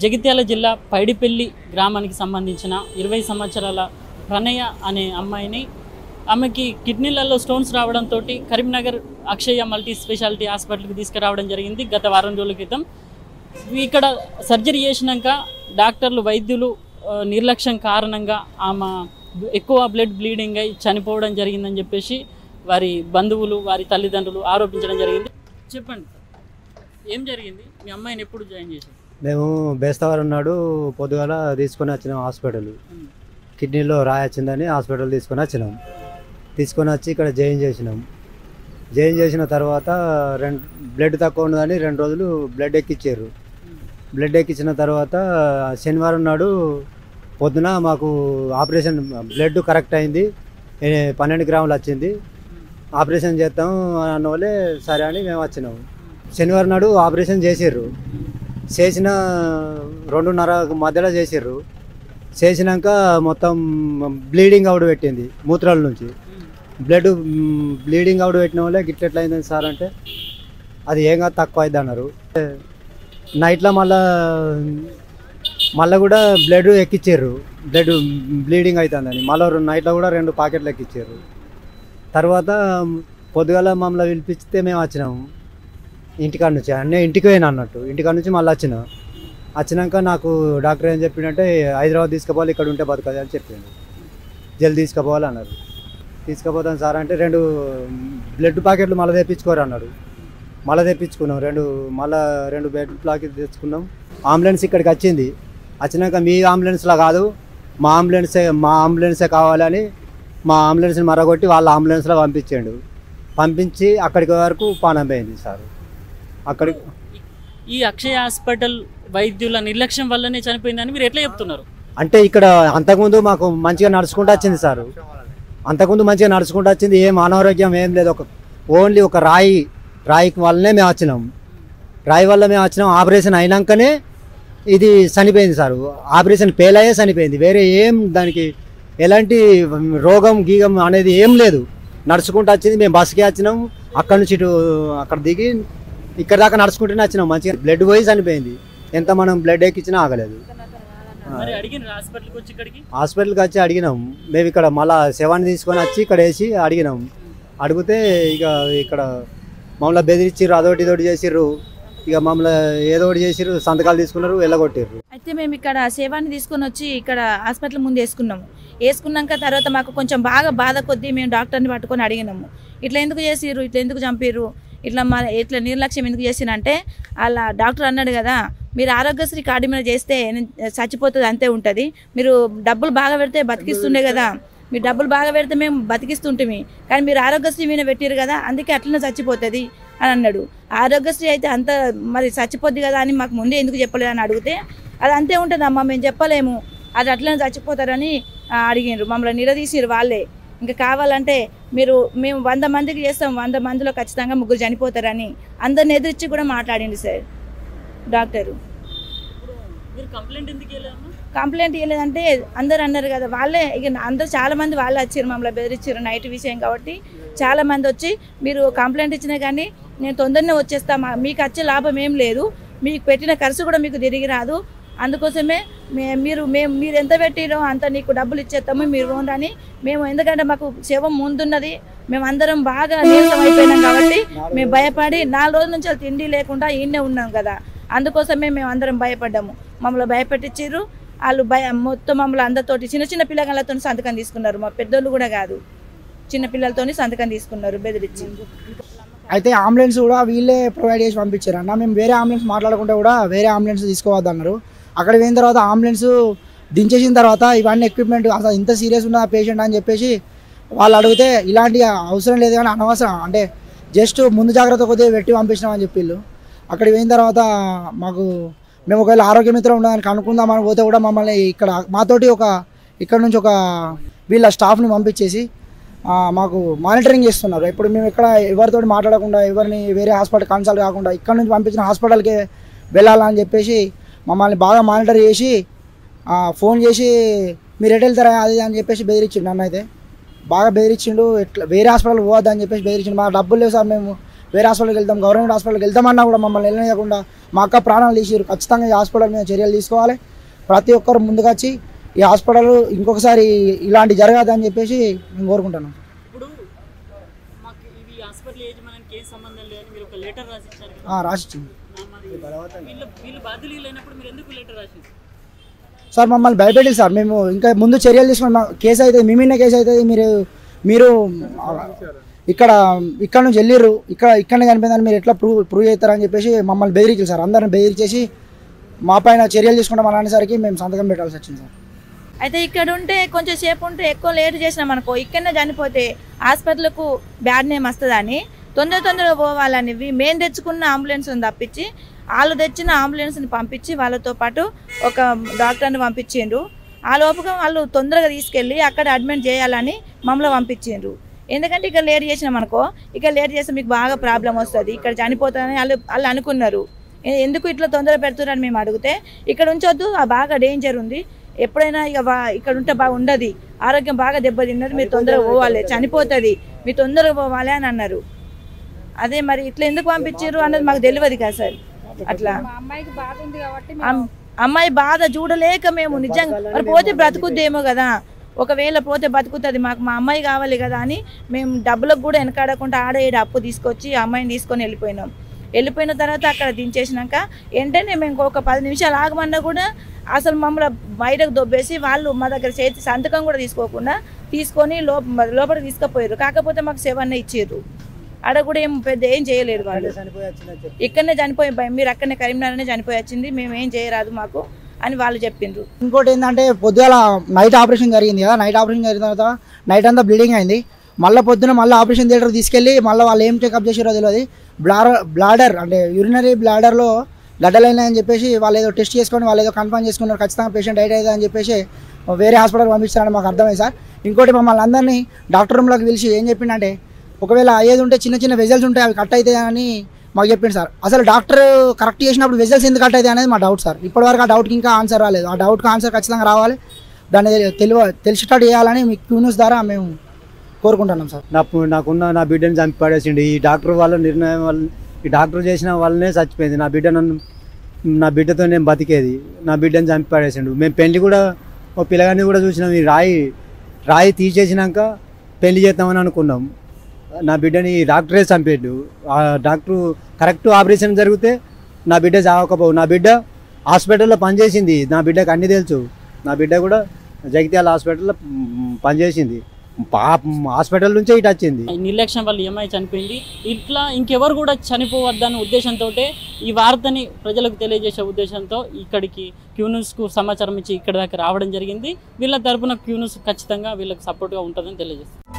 జగిత్యాల జిల్లా పైడిపల్లి గ్రామానికి సంబంధించిన ఇరవై సంవత్సరాల ప్రణయ అనే అమ్మాయిని ఆమెకి కిడ్నీలలో స్టోన్స్ రావడంతో కరీంనగర్ అక్షయ మల్టీ స్పెషాలిటీ హాస్పిటల్కి తీసుకురావడం జరిగింది గత వారం రోజుల క్రితం ఇక్కడ సర్జరీ చేసినాక డాక్టర్లు వైద్యులు ఆ, నిర్లక్ష్యం కారణంగా ఆమె ఎక్కువ బ్లడ్ బ్లీడింగ్ అయి చనిపోవడం జరిగిందని చెప్పేసి వారి బంధువులు వారి తల్లిదండ్రులు ఆరోపించడం జరిగింది చెప్పండి ఏం జరిగింది మీ అమ్మాయిని ఎప్పుడు జాయిన్ చేశారు మేము బేస్తవారు ఉన్నాడు పొద్దుగాల తీసుకొని వచ్చినాం హాస్పిటల్ కిడ్నీలో రాయి వచ్చిందని హాస్పిటల్ తీసుకొని వచ్చినాం తీసుకొని వచ్చి ఇక్కడ జాయిన్ చేసినాం జాయిన్ చేసిన తర్వాత రెండు బ్లడ్ తక్కువ ఉన్నదని రెండు రోజులు బ్లడ్ ఎక్కిచ్చారు బ్లడ్ ఎక్కించిన తర్వాత శనివారం నాడు పొద్దున మాకు ఆపరేషన్ బ్లడ్ కరెక్ట్ అయింది ఏ, పన్నెండు గ్రాములు వచ్చింది ఆపరేషన్ చేస్తాం అన్న వాళ్ళే సరే అని మేము వచ్చినాం శనివారం నాడు ఆపరేషన్ చేసిర్రు చేసిన రెండున్నర మధ్యలో చేసిర్రు చేసినాక మొత్తం బ్లీడింగ్ అవుట్ పెట్టింది మూత్రాల నుంచి బ్లడ్ బ్లీడింగ్ అవుట్ పెట్టిన వాళ్ళే గిట్ల ఎట్లా అయిందని సార్ అంటే అది ఏం కాదు తక్కువ అయింది అన్నారు నైట్లో మళ్ళా మళ్ళీ కూడా బ్లడ్ ఎక్కిచ్చారు బ్లడ్ బ్లీడింగ్ అవుతుందని మళ్ళీ నైట్లో కూడా రెండు పాకెట్లు ఎక్కిచ్చారు తర్వాత పొద్దుగాల మమ్మల్ని పిలిపిస్తే మేము వచ్చినాము ఇంటికాడ నుంచి అన్నీ ఇంటికి పోయినా అన్నట్టు ఇంటికాడ నుంచి మళ్ళీ వచ్చిన వచ్చినాక నాకు డాక్టర్ ఏం చెప్పిండంటే హైదరాబాద్ తీసుకుపోవాలి ఇక్కడ ఉంటే బతకదు అని చెప్పిండు జల్ది తీసుకుపోవాలి అన్నారు తీసుకుపోతాను సార్ అంటే రెండు బ్లడ్ ప్యాకెట్లు మళ్ళీ తెప్పించుకోరు అన్నాడు మళ్ళీ తెప్పించుకున్నాం రెండు మళ్ళీ రెండు బ్లడ్ ప్యాకెట్ తెచ్చుకున్నాం అంబులెన్స్ ఇక్కడికి వచ్చింది వచ్చినాక మీ అంబులెన్స్లో కాదు మా అంబులెన్సే మా అంబులెన్సే కావాలని మా అంబులెన్స్ని మరగొట్టి వాళ్ళ అంబులెన్స్లో పంపించాడు పంపించి అక్కడికి వరకు పానం పోయింది సార్ అక్కడికి ఈ అక్షయ హాస్పిటల్ వైద్యుల నిర్లక్ష్యం వల్లనే చనిపోయిందని మీరు ఎట్లా చెప్తున్నారు అంటే ఇక్కడ అంతకుముందు మాకు మంచిగా నడుచుకుంటూ వచ్చింది సార్ అంతకుముందు మంచిగా నడుచుకుంటూ వచ్చింది ఏం అనారోగ్యం ఏం లేదు ఒక ఓన్లీ ఒక రాయి రాయికి వల్లనే మేము వచ్చినాం రాయి వల్ల మేము వచ్చినాం ఆపరేషన్ అయినాకనే ఇది చనిపోయింది సార్ ఆపరేషన్ ఫెయిల్ అయ్యే చనిపోయింది వేరే ఏం దానికి ఎలాంటి రోగం గీగం అనేది ఏం లేదు నడుచుకుంటూ వచ్చింది మేము బస్సుకి వచ్చినాం అక్కడ నుంచి ఇటు అక్కడ దిగి ఇక్కడ దాకా నడుచుకుంటూనే వచ్చినాం మంచిగా బ్లడ్ పోయి చనిపోయింది ఎంత మనం బ్లడ్ ఎక్కించినా ఆగలేదు మరి అడిగిన హాస్పిటల్కి వచ్చి ఇక్కడికి హాస్పిటల్కి వచ్చి అడిగినాం మేము ఇక్కడ మళ్ళా శవాన్ని తీసుకొని వచ్చి ఇక్కడ వేసి అడిగినాం అడిగితే ఇక ఇక్కడ మమ్మల్ని బెదిరించిర్రు అదొకటి ఇదొకటి చేసిర్రు ఇక మమ్మల్ని ఏదో ఒకటి చేసిర్రు సంతకాలు తీసుకున్నారు వెళ్ళగొట్టిర్రు అయితే మేము ఇక్కడ సేవాన్ని తీసుకొని వచ్చి ఇక్కడ హాస్పిటల్ ముందు వేసుకున్నాము వేసుకున్నాక తర్వాత మాకు కొంచెం బాగా బాధ కొద్దీ మేము డాక్టర్ని పట్టుకొని అడిగినాము ఇట్లా ఎందుకు చేసిర్రు ఇట్లా ఎందుకు చంపిర్రు ఇట్లా మా ఇట్లా నిర్లక్ష్యం ఎందుకు చేసిరంటే అలా డాక్టర్ అన్నాడు కదా మీరు ఆరోగ్యశ్రీ కార్డు మీద చేస్తే నేను చచ్చిపోతుంది అంతే ఉంటుంది మీరు డబ్బులు బాగా పెడితే బతికిస్తుండే కదా మీరు డబ్బులు బాగా పెడితే మేము బతికిస్తుంటిమి కానీ మీరు ఆరోగ్యశ్రీ మీద పెట్టారు కదా అందుకే అట్లనే చచ్చిపోతుంది అని అన్నాడు ఆరోగ్యశ్రీ అయితే అంత మరి చచ్చిపోద్ది కదా అని మాకు ముందే ఎందుకు చెప్పలేదు అని అడిగితే అది అంతే ఉంటుంది అమ్మ మేము చెప్పలేము అది అట్లనే చచ్చిపోతారని ఆ, అడిగిండ్రు మమ్మల్ని నిలదీసిరు వాళ్ళే ఇంకా కావాలంటే మీరు మేము వంద మందికి చేస్తాం వంద మందిలో ఖచ్చితంగా ముగ్గురు చనిపోతారని అందరిని ఎదిరించి కూడా మాట్లాడింది సార్ డాక్టరు మీరు కంప్లైంట్ ఎందుకు వెళ్ళాము కంప్లైంట్ ఇవ్వలేదంటే అందరు అన్నారు కదా వాళ్ళే ఇక అందరు చాలా మంది వాళ్ళే వచ్చారు మమ్మల్ని బెదిరించారు నైట్ విషయం కాబట్టి చాలా మంది వచ్చి మీరు కంప్లైంట్ ఇచ్చినా కానీ నేను తొందరనే వచ్చేస్తా మా- మీకు వచ్చే లాభం ఏం లేదు మీకు పెట్టిన ఖర్చు కూడా మీకు తిరిగి రాదు అందుకోసమే మే మీరు మేము మీరు ఎంత పెట్టిరో అంత నీకు డబ్బులు ఇచ్చేస్తాము మీరు రోండి అని మేము ఎందుకంటే మాకు శవం ముందున్నది మేము అందరం బాగా నీరసం అయిపోయినాం కాబట్టి మేము భయపడి నాలుగు రోజుల నుంచి వాళ్ళు తిండి లేకుండా ఈయనే ఉన్నాం కదా అందుకోసమే మేము అందరం భయపడ్డాము మమ్మల్ని భయపెట్టించారు వాళ్ళు భయ మొత్తం మమ్మల్ని అందరితోటి చిన్న చిన్న పిల్లగాళ్ళతో సంతకం తీసుకున్నారు మా పెద్దోళ్ళు కూడా కాదు చిన్న పిల్లలతోని సంతకం తీసుకున్నారు బెదిరించి అయితే అంబులెన్స్ కూడా వీళ్ళే ప్రొవైడ్ చేసి పంపించారు అన్న మేము వేరే అంబులెన్స్ మాట్లాడుకుంటే కూడా వేరే అంబులెన్స్ తీసుకోవద్దు అన్నారు అక్కడ పోయిన తర్వాత అంబులెన్స్ దించేసిన తర్వాత ఇవన్నీ ఎక్విప్మెంట్ అసలు ఇంత సీరియస్ ఉన్న పేషెంట్ అని చెప్పేసి వాళ్ళు అడిగితే ఇలాంటి అవసరం లేదు కానీ అనవసరం అంటే జస్ట్ ముందు జాగ్రత్త కొద్దిగా పెట్టి పంపించినామని చెప్పిళ్ళు అక్కడికి పోయిన తర్వాత మాకు మేము ఒకవేళ ఆరోగ్య మిత్రం ఉండడానికి అనుకుందామని పోతే కూడా మమ్మల్ని ఇక్కడ మాతోటి ఒక ఇక్కడ నుంచి ఒక వీళ్ళ స్టాఫ్ని పంపించేసి ఆ, మాకు మానిటరింగ్ చేస్తున్నారు ఇప్పుడు మేము ఇక్కడ ఎవరితో మాట్లాడకుండా ఎవరిని వేరే హాస్పిటల్ కన్సల్ట్ కాకుండా ఇక్కడ నుంచి పంపించిన హాస్పిటల్కి వెళ్ళాలని చెప్పేసి మమ్మల్ని బాగా మానిటర్ చేసి ఆ, ఫోన్ చేసి మీరు ఎటు వెళ్తారా అది ఇది అని చెప్పేసి బెదిరించిండు నన్ను అయితే బాగా బెదిరించిండు ఎట్లా వేరే హాస్పిటల్ పోవద్దు అని చెప్పేసి బెదిరించిండు మా డబ్బులు లేవు సార్ మేము వేరే హాస్పిటల్కి వెళ్తాం గవర్నమెంట్ హాస్పిటల్కి వెళ్తామన్నా కూడా మమ్మల్ని వెళ్ళనియకుండా మా అక్క ప్రాణాలు తీసిరు ఖచ్చితంగా ఈ హాస్పిటల్ మీద చర్యలు తీసుకోవాలి ప్రతి ఒక్కరు ముందుకొచ్చి ఈ హాస్పిటల్ ఇంకొకసారి ఇలాంటి జరగదని చెప్పేసి మేము కోరుకుంటున్నాం ఇప్పుడు మాకు ఇవి హాస్పిటల్ యజమానికి ఏం సంబంధం లేదని మీరు ఒక లెటర్ రాసి ఇచ్చారు కదా ఆ, రాసిచ్చింది ఆ, మరి వీళ్ళు వీళ్ళు బాధ్యులు లేనప్పుడు మీరు ఎందుకు లెటర్ రాసింది సార్ మమ్మల్ని భయపెట్టి సార్ మేము ఇంకా ముందు చర్యలు తీసుకుని మా కేసు అయితే మీ మీద కేసు అవుతుంది మీరు మీరు ఇక్కడ ఇక్కడ నుంచి వెళ్ళిర్రు ఇక్కడ ఇక్కడనే చనిపోయిందని మీరు ఎట్లా ప్రూవ్ ప్రూవ్ చేస్తారని చెప్పేసి మమ్మల్ని బెదిరించారు సార్ అందరిని బెదిరించేసి మా పైన చర్యలు తీసుకుంటాం అనేసరికి మేము సంతకం పెట్టాల్సి వచ్చింది సార్ అయితే ఇక్కడ ఉంటే కొంచెం సేపు ఉంటే ఎక్కువ లేట్ చేసినాం అనుకో ఇక్కడనే చనిపోతే హాస్పిటల్కు బ్యాడ్ నేమ్ వస్తుందని తొందర తొందరగా పోవాలని వి- మేము తెచ్చుకున్న అంబులెన్స్ని తప్పించి వాళ్ళు తెచ్చిన అంబులెన్స్ని పంపించి వాళ్ళతో పాటు ఒక డాక్టర్ని పంపించిండ్రు ఆ లోపుగా వాళ్ళు తొందరగా తీసుకెళ్ళి అక్కడ అడ్మిట్ చేయాలని మమ్మల్ని పంపించిండ్రు ఎందుకంటే ఇక్కడ లేట్ చేసినాం అనుకో ఇక్కడ లేట్ చేస్తే మీకు బాగా ప్రాబ్లం వస్తుంది ఇక్కడ చనిపోతారని వాళ్ళు వాళ్ళు అనుకున్నారు ఎ- ఎందుకు ఇట్లా తొందర పెడుతున్నారని మేము అడిగితే ఇక్కడ ఉంచొద్దు ఆ బాగా డేంజర్ ఉంది ఎప్పుడైనా ఇక వా- ఇక్కడ ఉంటే బాగా ఉండదు ఆరోగ్యం బాగా దెబ్బతిన్నది మీరు తొందరగా పోవాలి చనిపోతుంది మీరు తొందరగా పోవాలి అని అన్నారు అదే మరి ఇట్లా ఎందుకు పంపించారు అన్నది మాకు తెలియదు కదా సార్ అట్లా అమ్మాయికి బాధ ఉంది కాబట్టి అమ్- అమ్మాయి బాధ చూడలేక మేము నిజంగా మరి పోతే బ్రతుకుద్దేమో కదా ఒకవేళ పోతే బతుకుతుంది మాకు మా అమ్మాయి కావాలి కదా అని మేము డబ్బులకు కూడా వెనకాడకుండా ఆడ ఈడ అప్పు తీసుకొచ్చి ఆ అమ్మాయిని తీసుకొని వెళ్ళిపోయినాం వెళ్ళిపోయిన తర్వాత అక్కడ దించేసినాక వెంటనే మేము ఒక పది నిమిషాలు ఆగమన్నా కూడా అసలు మమ్మల్ని బయటకు దొబ్బేసి వాళ్ళు మా దగ్గర చేతి సంతకం కూడా తీసుకోకుండా తీసుకొని లోప లోపలికి తీసుకుపోయారు కాకపోతే మాకు సెవెన్ ఇచ్చారు ఆడ కూడా ఏం పెద్ద ఏం చేయలేదు వాళ్ళు ఇక్కడనే చనిపోయి భయం మీరు అక్కడనే కరీంనగర్నే చనిపోయి వచ్చింది మేము ఏం చేయరాదు మాకు అని వాళ్ళు చెప్పిండ్రు ఇంకోటి ఏంటంటే పొద్దుగాల నైట్ ఆపరేషన్ జరిగింది కదా నైట్ ఆపరేషన్ జరిగిన తర్వాత నైట్ అంతా బ్లీడింగ్ అయింది మళ్ళీ పొద్దున మళ్ళీ ఆపరేషన్ థియేటర్ తీసుకెళ్ళి మళ్ళీ వాళ్ళు ఏం చెకప్ చేసారో తెలియదు బ్లాడర్ బ్లాడర్ అంటే యూరినరీ బ్లాడర్లో గడ్డలైనాయని చెప్పేసి వాళ్ళు ఏదో టెస్ట్ చేసుకొని వాళ్ళు ఏదో కన్ఫర్మ్ చేసుకున్నారు ఖచ్చితంగా పేషెంట్ డైట్ అవుతుంది అని చెప్పేసి వేరే హాస్పిటల్ పంపిస్తారని మాకు అర్థమైంది సార్ ఇంకోటి మమ్మల్ని అందరినీ డాక్టర్ రూమ్లోకి పిలిచి ఏం చెప్పిండంటే ఒకవేళ అయ్యేది ఉంటే చిన్న చిన్న వెజల్స్ ఉంటాయి అవి కట్ అవుతాయి అని మాకు చెప్పింది సార్ అసలు డాక్టర్ కరెక్ట్ చేసినప్పుడు వెజల్స్ ఎందుకు కట్ అవుతాయి అనేది మా డౌట్ సార్ ఇప్పటివరకు ఆ డౌట్కి ఇంకా ఆన్సర్ రాలేదు ఆ డౌట్కి ఆన్సర్ ఖచ్చితంగా రావాలి దాన్ని తెలివ తెలిసేటట్టు చేయాలని మీ క్యూ న్యూస్ ద్వారా మేము కోరుకుంటున్నాం సార్ నా నాకున్న నా బిడ్డని చంపి పడేసిండు ఈ డాక్టర్ వాళ్ళ నిర్ణయం వల్ల ఈ డాక్టర్ చేసిన వల్లనే చచ్చిపోయింది నా బిడ్డ నన్ను నా బిడ్డతో నేను బతికేది నా బిడ్డని చంపి పడేసిండు మేము పెళ్లి కూడా ఓ పిల్లగాన్ని కూడా చూసినాం ఈ రాయి రాయి తీసేసినాక పెళ్లి చేద్దామని అనుకున్నాం నా బిడ్డని డాక్టరే చంపేడు ఆ డాక్టర్ కరెక్ట్ ఆపరేషన్ జరిగితే నా బిడ్డ చావకపోవు నా బిడ్డ హాస్పిటల్లో పనిచేసింది నా బిడ్డకు అన్నీ తెలుసు నా బిడ్డ కూడా జగిత్యాల హాస్పిటల్లో మ్, పనిచేసింది పా- హాస్పిటల్ నుంచే ఇటు వచ్చింది ఈ నిర్లక్ష్యం వల్ల ఈఎంఐ చనిపోయింది ఇట్లా ఇంకెవరు కూడా చనిపోవద్దన్న ఉద్దేశంతో ఈ వార్తని ప్రజలకు తెలియజేసే ఉద్దేశంతో ఇక్కడికి క్యూన్యూస్కు సమాచారం ఇచ్చి ఇక్కడ దాకా రావడం జరిగింది వీళ్ళ తరపున క్యూన్యూస్ ఖచ్చితంగా వీళ్ళకి సపోర్ట్గా ఉంటుందని తెలియజేస్తుంది